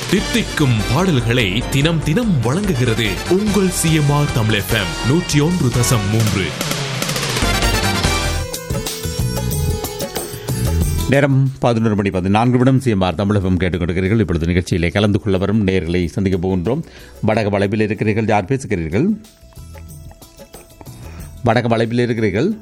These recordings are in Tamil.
தித்திக்கும் பாடல்களை தினம் தினம் வழங்குகிறது உங்கள் சிஎம்ஆர் தமிழ் எஃப்எம் நூற்றி ஒன்று தசம் மூன்று நேரம் பதினொரு மணி பதினான்கு நிமிடம் சிஎம்ஆர் தமிழகம் கேட்டுக்கொண்டிருக்கிறீர்கள் இப்பொழுது நிகழ்ச்சியிலே கலந்து கொள்ள வரும் நேர்களை சந்திக்க போகின்றோம் வடக வளைப்பில் இருக்கிறீர்கள் யார் பேசுகிறீர்கள் வடக வளைப்பில் இருக்கிறீர்கள்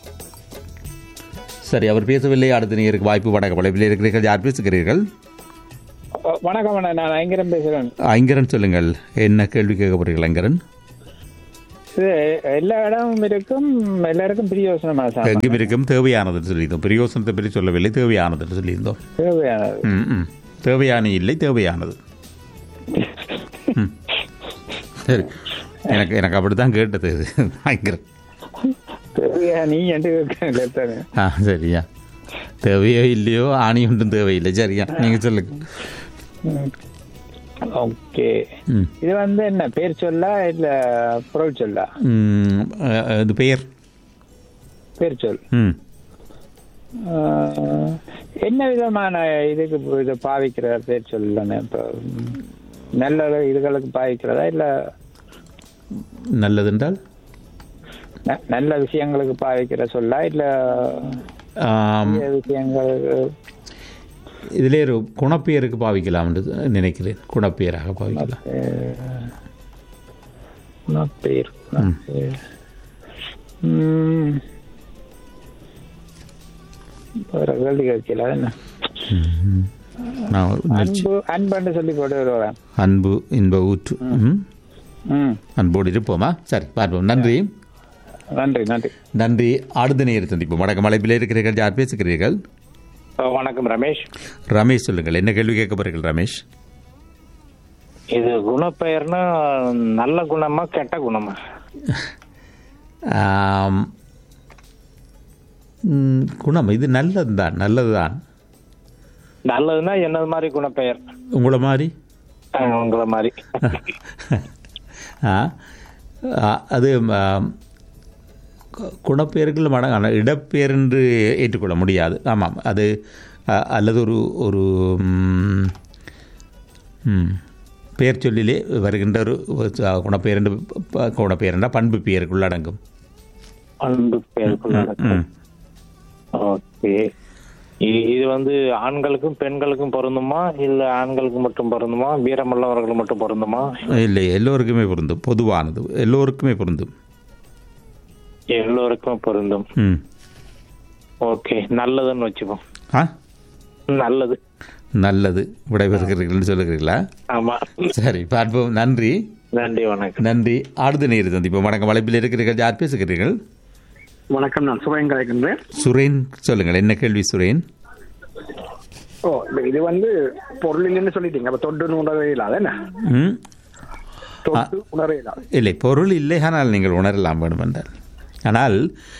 சரி அவர் பேசவில்லை அடுத்த நேருக்கு வாய்ப்பு வடக வளைப்பில் இருக்கிறீர்கள் யார் பேசுகிறீர்கள் வணக்கம் அண்ணா நான் ஐங்கரம் பேசுறேன் ஐங்கரன் சொல்லுங்கள் என்ன கேள்வி கேட்க போறீர்கள் ஐங்கரன் இது எல்லா இடமும் இருக்கும் எல்லாருக்கும் பிரியோசனமா சார் எங்கும் இருக்கும் தேவையானதுன்னு சொல்லியிருந்தோம் பிரயோசனத்தை பற்றி சொல்லவில்லை தேவையானதுன்னு சொல்லியிருந்தோம் தேவையானது ம், ம். தேவையான இல்லை தேவையானது ம். சரி எனக்கு எனக்கு அப்படித்தான் கேட்டது இது ஐங்கரன் தேவையா நீ என்று கேட்டானு ஆ சரியா தேவையோ இல்லையோ ஆணி ஒன்றும் தேவையில்லை சரியா நீங்கள் சொல்லுங்க ஓகே ம். இது வந்து என்ன பேர் சொல்லா இல்ல பொருள் சொல்லா ம், அஹ், இது பெயர் பேர் சொல் ம் ஆஹ், என்ன விதமான இதுக்கு இது பாவிக்கிற பேர் சொல்லணும் இப்போ ம், நல்ல இதுகளுக்கு பாவிக்கிறதா இல்ல நல்லதென்றால் ந- நல்ல விஷயங்களுக்கு பாவிக்கிற சொல்லா இல்ல ஆம், தீய விஷயங்களுக்கு இதிலே ஒரு குணப்பெயருக்கு பாவிக்கலாம் என்று நினைக்கிறேன் குணப்பெயராக பாவிக்கலாம் பேர் பேர் ம். வேற கேள்வி கேட்கல என்ன நான் முயற்சி- அன்பு அன்புன்னு சொல்லி போட்டு வருவேன் அன்பு இன்ப ஊற்று ம். ம் அன்போடு இருப்போமா சரி பார்ப்போம் நன்றி நன்றி நன்றி நன்றி அடுத்த நேரம் சந்திப்போம் வணக்கம் அழைப்பில் இருக்கிறீர்கள் யார் பேசுகிறீர்கள் வணக்கம் ரமேஷ் ரமேஷ் சொல்லுங்கள் என்ன கேள்வி கேட்க போறீர்கள் ரமேஷ் இது குணப்பெயர்னா நல்ல குணமா கெட்ட குணமா ஆம், ம், குணம் இது நல்லதுதான் நல்லதுதான் நல்லதுன்னா என்னது மாதிரி குணப்பெயர் உங்களை மாதிரி அஹ் உங்களை மாதிரி ஆ, ஆ, அது ஆம், கு- குணப்பெயர்கள் மடங்கான இடப்பெயர் என்று ஏற்றுக்கொள்ள முடியாது ஆமாம் அது அ, அல்லது ஒரு ஒரு ம், ம், பெயர் சொல்லிலே வருகின்ற ஒரு ஒரு குணப்பெயர் என்று ப- குணப்பெயர் என்றால் பண்பு பெயருக்குள் அடங்கும் அன்பு பெயருக்குள்ள ம். ஓகே இது வந்து ஆண்களுக்கும் பெண்களுக்கும் பொருந்துமா இல்ல ஆண்களுக்கு மட்டும் பொருந்துமா வீரமுள்ளவர்களுக்கு மட்டும் பொருந்துமா இல்லை எல்லோருக்குமே பொருந்தும் பொதுவானது எல்லோருக்குமே பொருந்தும் எல்லோருக்கும் பொருந்தும் ம் ஓகே நல்லதுன்னு வச்சுப்போம் ஆ நல்லது நல்லது விடைபெறுகிறீர்கள் சொல்லுகிறீர்களா ஆமா சரி பார்ப்போம் நன்றி நன்றி வணக்கம் நன்றி அடுத்த நேரம் சந்திப்போம் வணக்கம் வளைப்பில் இருக்கிறீர்கள் யார் பேசுகிறீர்கள் வணக்கம் நான் சுபயம் கலைக்கின்றேன் சுரேன் சொல்லுங்கள் என்ன கேள்வி சுரேன் ஓ இப்ப இது வந்து பொருள் இல்லைன்னு சொல்லிட்டீங்க அப்ப தொட்டு உணரவே இல்லாத என்ன ம் தொட்டு உணரவே இல்லாத இல்லை பொருள் இல்லை ஆனால் நீங்கள் உணரலாம் வேண்டும் என்றால் ஆனால்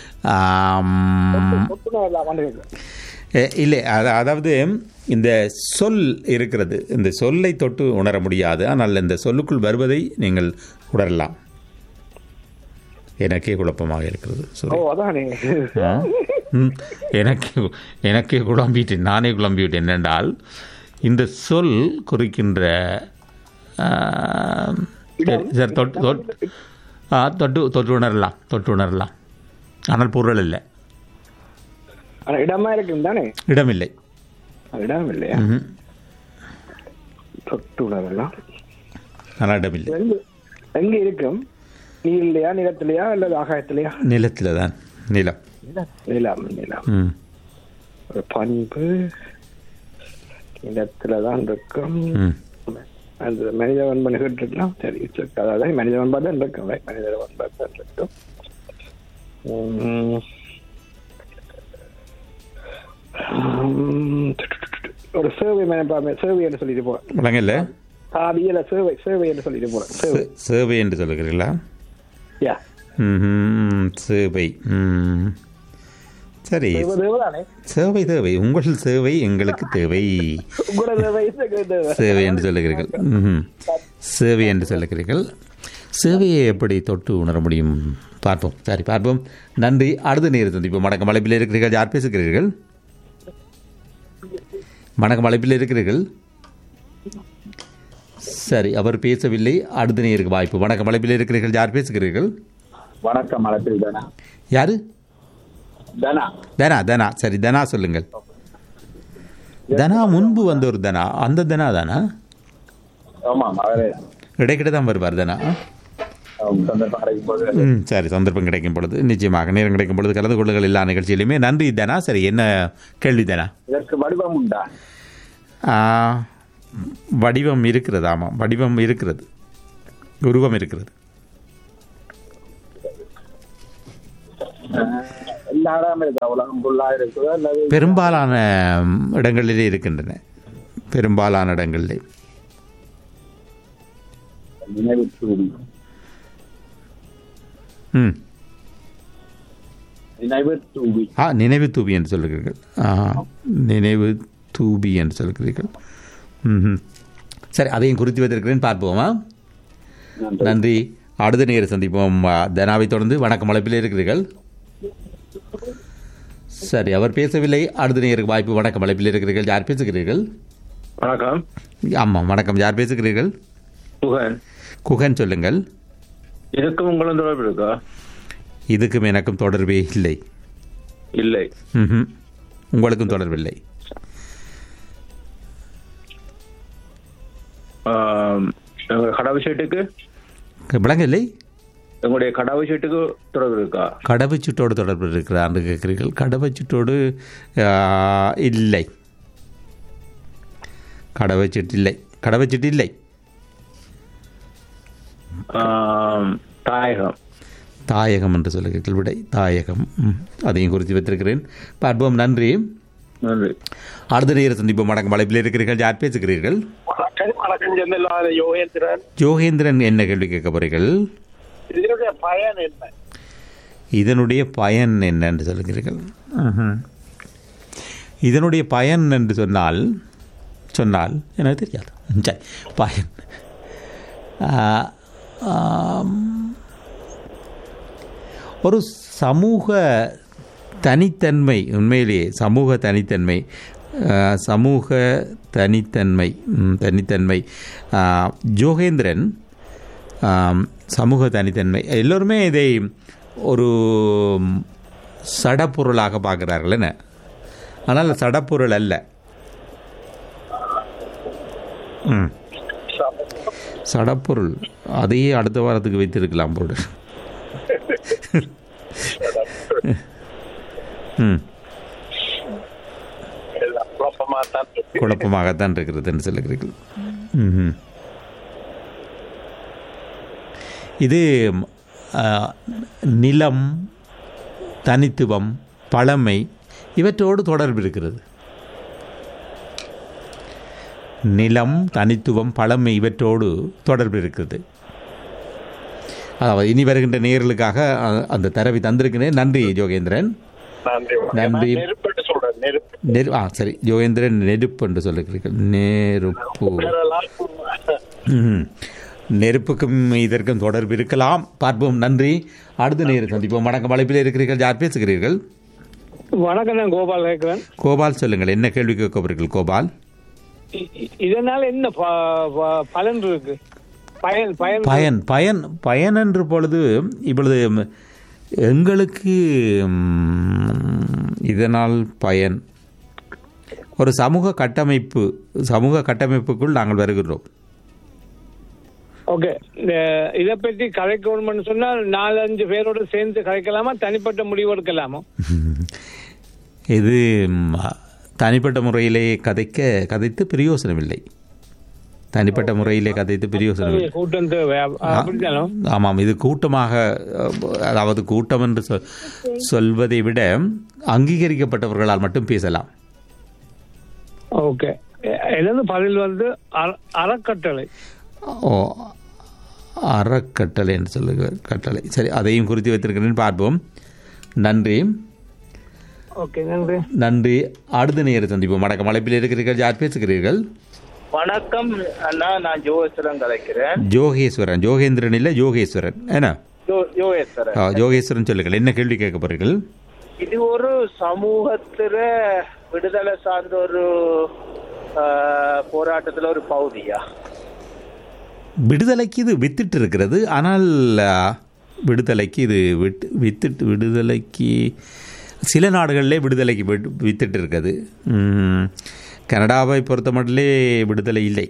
ஆம், தொட்டு உணரலாமான்னு கேட்கிறேன். எ- இல்லை அத- அதாவது இந்த சொல் இருக்கிறது இந்த சொல்லை தொட்டு உணர முடியாது ஆனால் இந்த சொல்லுக்குள் வருவதை நீங்கள் உணரலாம் எனக்கே குழப்பமாக இருக்கிறது ஓ சுரேன் அதானே ஆ? ம். எனக்கு எனக்கே குழம்பிட்டேன் நானே குழம்பிவிட்டேன் என்னென்றால் இந்த சொல் குறிக்கின்ற ஆ, சரி சரி தொட்டு தொட்டு ஆ, தொட்டு தொட்டு உணரலாம் தொட்டு உணரலாம் ஆனால் பொருள் இல்லை ஆனா இடமா இருக்கும் தானே இடமில்லை அது இடம் இல்லையா ம்ஹும். தொட்டு உணரலாம் ஆனால் இடமில்லை இது எங்க எங்க இருக்கும் நீர்லையா நிலத்திலையா அல்லது ஆகாயத்திலையா நிலத்தில் தான் நிலம் நிலம் நிலம் ம் ஒரு பண்பு நிலத்துல தான் இருக்கும் ம் அந்த மனித பண்பு கேட்டுருக்கலாம் சரி சரி. அதாவது மனித பண்பா தான் இருக்கும் right? மனித பண்பா தான் இருக்கும் உம். உம். ஒரு சேவை மேனப்பா சேவை என்று சொல்லிட்டு போறேன் விளங்கல்ல சாதியில சேவை சேவை என்று சொல்லிட்டு போறேன் சேவை சே- சேவை என்று சொல்லுகிறீர்களா யா ம்ஹும். சேவை ம் சரி சேவை தேவைதானே சேவை தேவை உங்கள் சேவை எங்களுக்கு தேவை உங்களோட தேவை எனக்கு தேவை சேவை என்று சொல்லுகிறீர்கள் ம்ஹும். சேவை என்று சொல்லுகிறீர்கள் சேவையை எப்படி தொட்டு உணர முடியும் பார்ப்போம் சரி பார்ப்போம் நன்றி அடுத்த நேரம் சந்திப்போம் வணக்கம் அழைப்பில் இருக்கிறீர்கள் யார் பேசுகிறீர்கள் வணக்கம் அழைப்பில் இருக்கிறீர்கள் சரி அவர் பேசவில்லை அடுத்த நேருக்கு வாய்ப்பு வணக்கம் அழைப்பில் இருக்கிறீர்கள் யார் பேசுகிறீர்கள் வணக்கம் அழைப்பில் தானா யாரு தானா தனா தனா சரி தனா சொல்லுங்கள் தனா முன்பு வந்த ஒரு தனா அந்த தனா தானா ஆமாம் அவரே இடைக்கிட்ட தான் வருவார் தனா சந்தர்ப்பம் கிடைக்கும் போது ம் சரி சந்தர்ப்பம் கிடைக்கும் பொழுது நிச்சயமாக நேரம் கிடைக்கும் பொழுது கலந்து கொள்ளுங்கள் எல்லா நிகழ்ச்சியிலுமே நன்றி தனா சரி என்ன கேள்வி தனா இதற்கு வடிவம் உண்டா ஆ, வடிவம் இருக்கிறது ஆமாம் வடிவம் இருக்கிறது உருவம் இருக்கிறது எல்லா இடமும் இருக்கு உலகம் ஃபுல்லா இருக்குது அல்லது பெரும்பாலான ம், இடங்களிலே இருக்கின்றன பெரும்பாலான இடங்களிலே நினைவு தூவி ம் நினைவு தூவி ஆ நினைவு தூபி என்று சொல்லுகிறீர்கள் ஆ நினைவு தூபி என்று சொல்கிறீர்கள் ம் சரி அதையும் குறித்து வைத்திருக்கிறேன் பார்ப்போமா நன்றி அடுத்த நேரம் சந்திப்போம் ஆ, தனாவை தொடர்ந்து வணக்கம் அழைப்பில் இருக்கிறீர்கள் சரி அவர் பேசவில்லை அடுத்த நேருக்கு வாய்ப்பு வணக்கம் அழைப்பில் இருக்கிறீர்கள் யார் பேசுகிறீர்கள் வணக்கம் ஆமாம் வணக்கம் யார் பேசுகிறீர்கள் புகன் குகன் சொல்லுங்கள் இதுக்கும் உங்களும் தொடர்பு இருக்கா இதுக்கும் எனக்கும் தொடர்பே இல்லை இல்லை ம்ஹும். உங்களுக்கும் தொடர்பில்லை ஆம், எங்க கடவு சீட்டுக்கு விளங்கவில்லை எங்களுடைய கடவு சீட்டுக்கு தொடர்பு இருக்கா கடவுச்சீட்டோடு தொடர்பு இருக்கிறான்னு கேட்கிறீர்கள் கடவுச்சீட்டோடு ஆ, இல்லை கடவுச்சீட்டு இல்லை கடவுச்சீட்டு இல்லை ஆம், தாயகம் தாயகம் என்று சொல்லுகிறீர்கள் விடை தாயகம் ம். அதையும் குறித்து வைத்திருக்கிறேன் பார்ப்போம் நன்றி நன்றி அடுத்த நேர சந்திப்போம் வணக்கம் வளைப்பில் இருக்கிறீர்கள் யார் பேசுகிறீர்கள் வணக்கம் வணக்கம் செந்தில்லாத யோகேந்திரன் ஜோகேந்திரன் என்ன கேள்வி கேட்க போறீர்கள் இதனுடைய பயன் என்ன இதனுடைய பயன் என்ன என்று சொல்லுகிறீர்கள் ம்ஹும். இதனுடைய பயன் என்று சொன்னால் சொன்னால் எனக்கு தெரியாது ம், சரி பயன் ஆ, ஆம். ஒரு சமூக தனித்தன்மை உண்மையிலேயே சமூக தனித்தன்மை ஆ, சமூக தனித்தன்மை ம், தனித்தன்மை ஆ, ஜோகேந்திரன் ஆம், சமூக தனித்தன்மை எல்லோருமே இதை ஒரு சடப்பொருளாக பார்க்கிறார்கள் என்ன ஆனால் சடப்பொருள் அல்ல ம் சடப்பொருள் அதையே அடுத்த வாரத்துக்கு வைத்திருக்கலாம் போடு ம் எல்லாம் குழப்பமா தான் இருக்கு. குழப்பமாகத்தான் இருக்கிறது என்று சொல்லுகிறீர்கள் ம்ஹும். இது ஆ, நிலம் தனித்துவம் பழமை இவற்றோடு தொடர்பு இருக்கிறது நிலம் தனித்துவம் பழமை இவற்றோடு தொடர்பு இருக்கிறது அதாவது இனி வருகின்ற நேர்களுக்காக அ- அந்த தரவை தந்திருக்கிறேன் நன்றி ஜோகேந்திரன் நன்றி வணக்கம். நன்றி. நான் நெருப்புன்னு சொல்றேன் நெருப்பு நெரு ஆ சரி ஜோகேந்திரன் நெருப்பு என்று சொல்லுகிறீர்கள் நெருப்பு வேறெல்லாம் ம்ஹும். நெருப்புக்கும் இதற்கும் தொடர்பு இருக்கலாம் பார்ப்போம் நன்றி அடுத்த நேரம் சந்திப்போம் வணக்கம் அழைப்பில் இருக்கிறீர்கள் யார் பேசுகிறீர்கள் வணக்கம் நான் கோபால் கேட்கிறேன் கோபால் சொல்லுங்கள் என்ன கேள்வி கேட்க போறீர்கள் கோபால் இ- இ- இதனால என்ன ப- ப- பலன் இருக்கு பயன் பயன் பயன் பயன் பயன் என்று பொழுது இப்பொழுது ம், எங்களுக்கு ம், இதனால் பயன் ஒரு சமூக கட்டமைப்பு சமூக கட்டமைப்புக்குள் நாங்கள் வருகிறோம் ஓகே இதை பற்றி கதைக்கணும்னு சொன்னால் நாலஞ்சு பேரோட சேர்ந்து கதைக்கலாமா தனிப்பட்ட முடிவு எடுக்கலாமா இது ம், தனிப்பட்ட முறையிலே கதைக்க கதைத்து பிரயோசனமில்லை தனிப்பட்ட முறையிலே கதைத்து பிரயோசனமில்லை கூட்டம் தேவை அப்- அப்படித்தானோ ஆமாம் இது கூட்டமாக அஹ், அதாவது கூட்டம் என்று சொ- சொல்வதை விட அங்கீகரிக்கப்பட்டவர்களால் மட்டும் பேசலாம் ஓகே எ- எனது பதில் வந்து அற- அறக்கட்டளை ஓ அறக்கட்டளை என்று சொல்லுகிற கட்டளை சரி அதையும் குறித்து வைத்திருக்கிறேன் பார்ப்போம் நன்றி ஓகே நன்றி நன்றி அடுத்த நேரம் சந்திப்போம் வணக்கம் அழைப்பில் இருக்கிறீர்கள் யார் பேசுகிறீர்கள் வணக்கம் அண்ணா நான் ஜோகேஸ்வரன் கலைக்கிறேன் ஜோகேஸ்வரன் ஜோகேந்திரன் இல்லை யோகேஸ்வரன் என்ன ஜோ- ஜோகேஸ்வரன் ஆ, யோகேஸ்வரன் சொல்லுங்கள் என்ன கேள்வி கேட்க போறீர்கள் இது ஒரு சமூகத்துல விடுதலை சார்ந்த ஒரு ஆ, போராட்டத்துல ஒரு பகுதியா விடுதலைக்கு இது வித்திட்டு இருக்கிறது ஆனால் ஆ, விடுதலைக்கு இது விட்டு வித்துட்டு விடுதலைக்கு சில நாடுகளிலே விடுதலைக்கு விட்டு- வித்திட்டு இருக்குது ம், கனடாவை பொறுத்த மட்டிலே விடுதலை இல்லை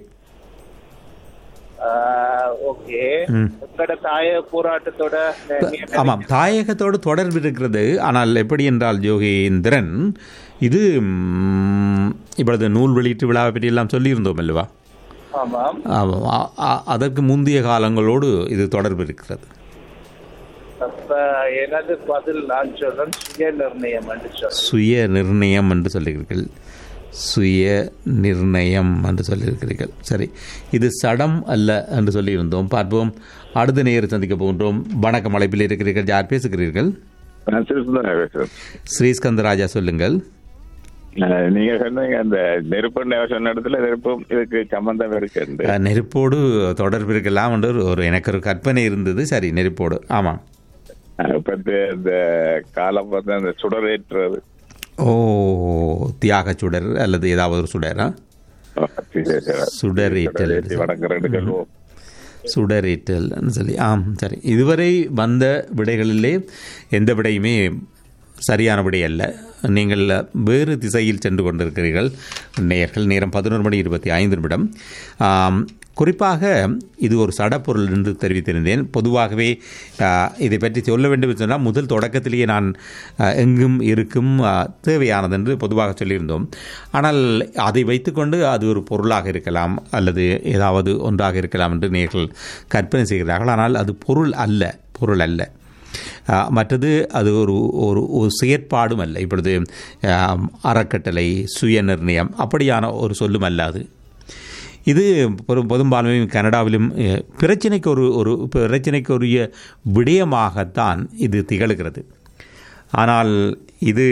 ஓகே ம். உங்களோட தாய போராட்டத்தோட நீ- ஆமாம் தாயகத்தோடு தொடர்பு இருக்கிறது ஆனால் எப்படி என்றால் யோகேந்திரன் இது ம், இப்பொழுது நூல் வெளியீட்டு விழாவை பற்றி எல்லாம் சொல்லியிருந்தோம் அல்லவா ஆமாம் ஆமாம். அ- அ- அதற்கு முந்தைய காலங்களோடு இது தொடர்பு இருக்கிறது அப்ப எனது பதில் நான் சொல்றேன் சுய நிர்ணயம் என்று சொல்றேன் சுய நிர்ணயம் என்று சொல்லுகிறீர்கள் சுய நிர்ணயம் என்று சொல்லியிருக்கிறீர்கள் சரி இது சடம் அல்ல என்று சொல்லியிருந்தோம் பார்ப்போம் அடுத்த நேரம் சந்திக்க போகின்றோம் வணக்கம் அழைப்பில் இருக்கிறீர்கள் யார் பேசுகிறீர்கள் நான் சிறுசுதான் பேசுறேன் ஸ்ரீஸ்கந்தராஜா சொல்லுங்கள் அஹ் நீங்க சொன்னீங்க அந்த நெருப்பு சொன்ன இடத்துல நெருப்பும் இதுக்கு சம்பந்தம் இருக்கு அஹ், நெருப்போடு தொடர்பு இருக்கலாம் என்று ஒரு- ஒரு எனக்கு ஒரு கற்பனை இருந்தது சரி நெருப்போடு ஆமாம் பத்தி அந்த காலம் பார்த்து அந்த சுடரேற்றுறது ஓ தியாக சுடர் அல்லது ஏதாவது ஒரு சுடரா சுடரேற்றல். வணக்கம் சொல்லுவோம் சுடரேற்றல்னு சொல்லி ஆம் சரி இதுவரை வந்த விடைகளிலே எந்த விடையுமே சரியான விடை அல்ல நீங்கள் வேறு திசையில் சென்று கொண்டிருக்கிறீர்கள் நேயர்கள் நேரம் பதினொரு மணி இருபத்தி ஐந்து நிமிடம் ஆம், குறிப்பாக இது ஒரு சடப்பொருள் என்று தெரிவித்திருந்தேன் பொதுவாகவே ஆ, இதை பற்றி சொல்ல வேண்டும் என்று சொன்னால் முதல் தொடக்கத்திலேயே நான் ஆ, எங்கும் இருக்கும் ஆ, தேவையானது என்று பொதுவாக சொல்லியிருந்தோம் ஆனால் அதை வைத்துக்கொண்டு அது ஒரு பொருளாக இருக்கலாம் அல்லது ஏதாவது ஒன்றாக இருக்கலாம் என்று நேர்கள் கற்பனை செய்கிறார்கள் ஆனால் அது பொருள் அல்ல பொருள் அல்ல ஆ, மற்றது அது ஒரு ஒரு ஒரு செயற்பாடும் அல்ல இப்பொழுது ஆம், அறக்கட்டளை சுய நிர்ணயம் அப்படியான ஒரு சொல்லும் அல்ல அது இது பெரும் பெரும்பான்மையும் கனடாவிலும் அஹ், பிரச்சினைக்கு ஒரு ஒரு பிரச்சினைக்குரிய விடயமாகத்தான் இது திகழ்கிறது ஆனால் இது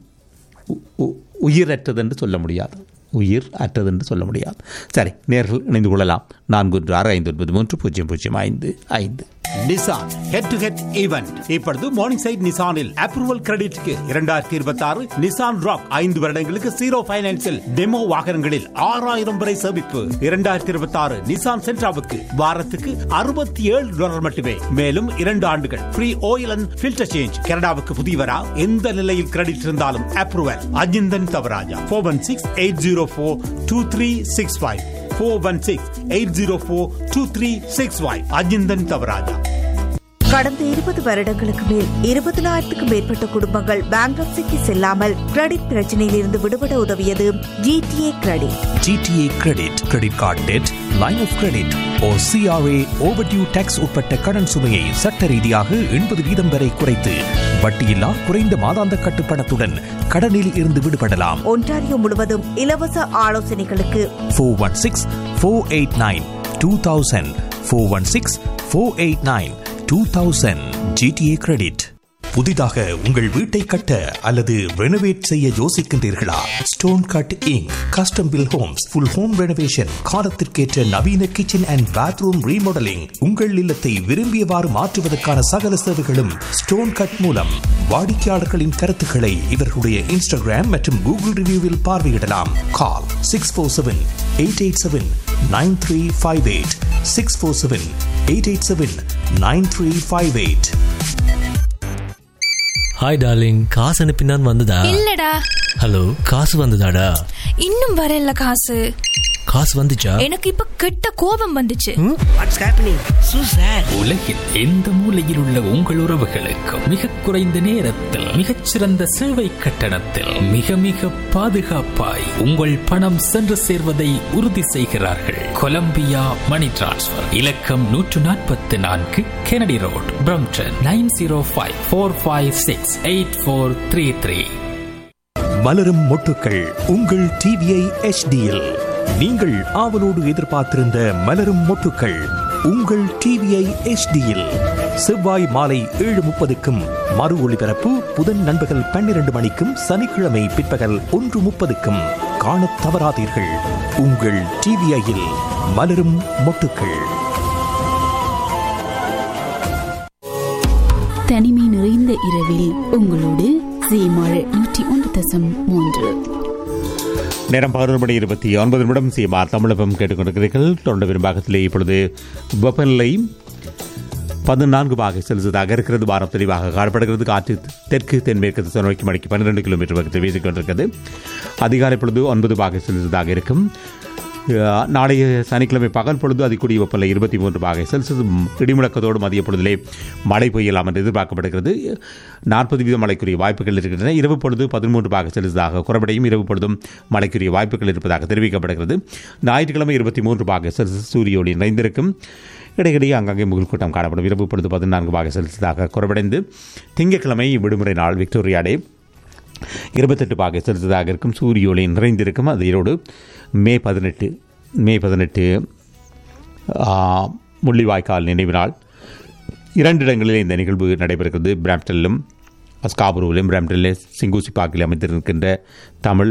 உ- உ- உயிரற்றது என்று சொல்ல முடியாது உயிர் அற்றது என்று சொல்ல முடியாது சரி நேர்கள் இணைந்து கொள்ளலாம் நான்கு ஒன்று ஆறு ஐந்து ஒன்பது மூன்று பூஜ்ஜியம் பூஜ்ஜியம் ஐந்து ஐந்து Nissan head to head event இப்பொழுது மார்னிங் சைட் நிசானில் அப்ரூவல் கிரெடிட்க்கு இரண்டாயிரத்தி இருபத்தி ஆறு நிசான் ராக் ஐந்து வருடங்களுக்கு ஜீரோ பைனான்சில் டெமோ வாகனங்களில் ஆறாயிரம் வரை சேமிப்பு இரண்டாயிரத்தி இருபத்தி ஆறு நிசான் சென்ட்ராவுக்கு வாரத்துக்கு அறுபத்தி ஏழு டாலர் மட்டுமே மேலும் இரண்டு ஆண்டுகள் free oil and filter change கனடாவுக்கு புதியவரா எந்த நிலையில் கிரெடிட் இருந்தாலும் approval Ajinthan Thavarajah four one six eight zero four two three six five four one six eight zero four two three six five Ajinthan Thavarajah கடந்த இருபது வருடங்களுக்கு மேல் இருபதினாயிரத்துக்கும் மேற்பட்ட குடும்பங்கள் பேங்க்ரப்சிக்கு செல்லாமல் கிரெடிட் பிரச்சனையில் இருந்து விடுபட உதவியது GTA credit GTA credit credit card debt line of credit oh CRA overdue taxes உட்பட்ட கடன் சுமையை சட்ட ரீதியாக எண்பது வீதம் வரை குறைத்து வட்டியில்லா குறைந்த மாதாந்த கட்டுப்பணத்துடன் கடனில் இருந்து விடுபடலாம் ஒன்டாரியோ முழுவதும் இலவச ஆலோசனைகளுக்கு four one six four eight nine two thousand four one six four eight nine two thousand GTA credit புதிதாக உங்கள் வீட்டை கட்ட அல்லது ரெனோவேட் செய்ய யோசிக்கின்றீர்களா stone cut inc custom built homes full home renovation காலத்திற்கேற்ற நவீன கிச்சன் அண்ட் பாத்ரூம் ரீமாடலிங் உங்கள் இல்லத்தை விரும்பியவாறு மாற்றுவதற்கான சகல சேவைகளும் ஸ்டோன் கட் மூலம் வாடிக்கையாளர்களின் கருத்துக்களை இவர்களுடைய இன்ஸ்டாகிராம் மற்றும் கூகுள் ரிவ்யூவில் பார்வையிடலாம் call six four seven eight eight seven nine three five eight six four seven eight eight seven nine three five eight hi darling காசு அனுப்பினான் வந்ததா இல்லடா ஹலோ காசு வந்ததாடா இன்னும் வரல காசு காசு வந்துச்சா எனக்கு இப்ப கெட்ட கோபம் வந்துச்சு வாட்ஸ் ஹேப்பனிங் சூ சார் உலகில் எந்த மூலையில் உள்ள உங்கள் உறவுகளுக்கும் மிக குறைந்த நேரத்தில் மிகச்சிறந்த சேவை கட்டணத்தில் மிக மிக பாதுகாப்பாய் உங்கள் பணம் சென்று சேர்வதை உறுதி செய்கிறார்கள் கொலம்பியா மணி டிரான்ஸ்ஃபர் இலக்கம் நூற்று நாற்பத்தி நான்கு Kennedy road Brampton nine zero five four five six eight four three three மலரும் மொட்டுக்கள் உங்கள் டிவிஐ எச்டியில் நீங்கள் ஆவலோடு எதிர்பார்த்திருந்த மலரும் மொட்டுக்கள் உங்கள் டிவிஐ எச்டியில் செவ்வாய் மாலை ஏழு முப்பதுக்கும் மறு ஒளிபரப்பு புதன் நண்பகல் பன்னிரண்டு மணிக்கும் சனிக்கிழமை பிற்பகல் ஒன்று முப்பதுக்கும் காணத் தவறாதீர்கள் உங்கள் டிவிஐயில் மலரும் மொட்டுக்கள் தனிமை நிறைந்த இரவில் உங்களோடு சீமாழ் நூற்றி ஒன்று தசம் மூன்று நேரம் பதினொரு மணி இருபத்தி ஒன்பது நிமிடம் சிஎம்ஆர் தமிழகம் கேட்டுக்கொண்டிருக்கிறீர்கள் தொண்டை விரும்பாகத்திலே இப்பொழுது வெப்பநிலை பதினான்கு பாகை செல்சியஸாக இருக்கிறது வாரம் தெளிவாக காணப்படுகிறது காற்று தெற்கு தென்மேற்கு திசை நோக்கி மணிக்கு பன்னிரெண்டு கிலோமீட்டர் வேகத்தில் வீசிக் கொண்டிருக்கிறது அதிகாலை பொழுது ஒன்பது பாகை செல்சியஸாக இருக்கும் அஹ், நாளைய சனிக்கிழமை பகல் பொழுது அதிகூடிய வெப்பநிலை இருபத்தி மூன்று பாகை செல்சியஸ் இடிமுழக்கத்தோடு மதிய பொழுதிலே மழை பெய்யலாம் என்று எதிர்பார்க்கப்படுகிறது நாற்பது வீதம் மழைக்குரிய வாய்ப்புகள் இருக்கின்றன இரவு பொழுது பதிமூன்று பாகை செல்சியஸாக குறைபடையும் இரவு பொழுதும் மழைக்குரிய வாய்ப்புகள் இருப்பதாக தெரிவிக்கப்படுகிறது ஞாயிற்றுக்கிழமை இருபத்தி மூன்று பாகை செல்சியஸ் சூரிய ஒளி நிறைந்திருக்கும் இடையிடையே அங்கங்கே முகில் கூட்டம் காணப்படும் இரவு பொழுது பதினான்கு பாகை செல்சியஸாக குறைவடைந்து திங்கட்கிழமை விடுமுறை நாள் விக்டோரியா டே இருபத்தெட்டு பாகை செலுத்ததாக இருக்கும் சூரிய ஒளி நிறைந்திருக்கும் அதோடு மே பதினெட்டு மே பதினெட்டு ஆ, முள்ளிவாய்க்கால் நினைவு நாள் இரண்டு இடங்களில் இந்த நிகழ்வு நடைபெறுகிறது பிராம்டனிலும் ஸ்காபுருவிலும் பிராம்டனிலே சிங்கூசி பார்க்கில் அமைந்திருக்கின்ற தமிழ்